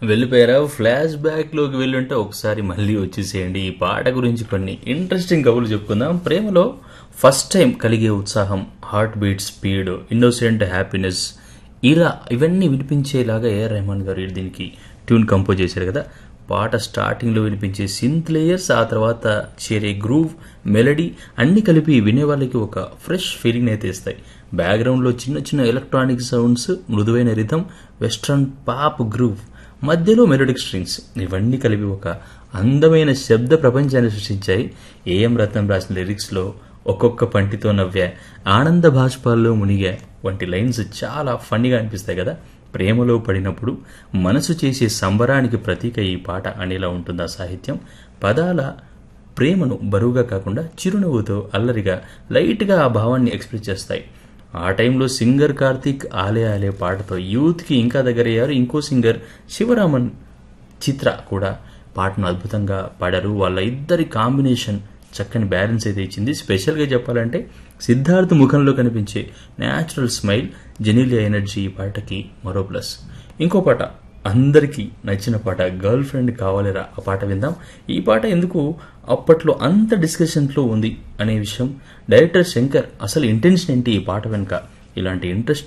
వెళ్ళిపోయారా flash back లోకి వెళ్ళుంటే ఒకసారి మళ్ళీ వచ్చేసేయండి ఈ పాట గురించి కొన్ని ఇంట్రెస్టింగ్ కబుర్లు చెప్పుకుందాం ప్రేమలో ఫస్ట్ టైం కలిగే ఉత్సాహం heartbeat speed innocent happiness ఇలా ఇవన్నీ వినిపించేలాగా ఏఆర్ రెహమాన్ గారు దీనికి ట్యూన్ కంపోజ్ చేశారు కదా పాట స్టార్టింగ్లో వినిపించే సింత్ లేయర్స్ ఆ తర్వాత చేరే గ్రూవ్ మెలడీ అన్ని కలిపి వినే వాళ్ళకి ఒక ఫ్రెష్ ఫీలింగ్ అయితే ఇస్తాయి బ్యాక్గ్రౌండ్లో చిన్న చిన్న ఎలక్ట్రానిక్ సౌండ్స్ మృదువైన రిథం వెస్ట్రన్ పాప్ గ్రూవ్ మధ్యలో మెలోడిక్ స్ట్రింగ్స్ ఇవన్నీ కలిపి ఒక అందమైన శబ్ద ప్రపంచాన్ని సృష్టించాయి ఏఎం రత్నం రాసిన లిరిక్స్లో ఒక్కొక్క పంటితో నవ్వా ఆనంద భాష్పాల్లో మునిగా వంటి లైన్స్ చాలా ఫన్నీగా అనిపిస్తాయి కదా ప్రేమలో పడినప్పుడు మనసు చేసే సంబరానికి ప్రతీక ఈ పాట అనేలా ఉంటుంది ఆ సాహిత్యం పదాల ప్రేమను బరువుగా కాకుండా చిరునవ్వుతో అల్లరిగా లైట్గా ఆ భావాన్ని ఎక్స్ప్రెస్ చేస్తాయి ఆ టైంలో సింగర్ కార్తీక్ ఆలే ఆలే పాటతో యూత్కి ఇంకా దగ్గరయ్యారు ఇంకో సింగర్ శివరామన్ చిత్ర కూడా పాటను అద్భుతంగా పాడారు వాళ్ళ ఇద్దరి కాంబినేషన్ చక్కని బ్యాలెన్స్ అయితే ఇచ్చింది స్పెషల్గా చెప్పాలంటే సిద్ధార్థ్ ముఖంలో కనిపించే న్యాచురల్ స్మైల్ జెనీలియా ఎనర్జీ ఈ పాటకి మరో ప్లస్ ఇంకో పాట అందరికీ నచ్చిన పాట గర్ల్ ఫ్రెండ్ కావాలిరా ఆ పాట విందాం ఈ పాట ఎందుకు అప్పట్లో అంత డిస్కషన్లో ఉంది అనే విషయం డైరెక్టర్ శంకర్ అసలు ఇంటెన్షన్ ఏంటి ఈ పాట వెనుక ఇలాంటి ఇంట్రెస్ట్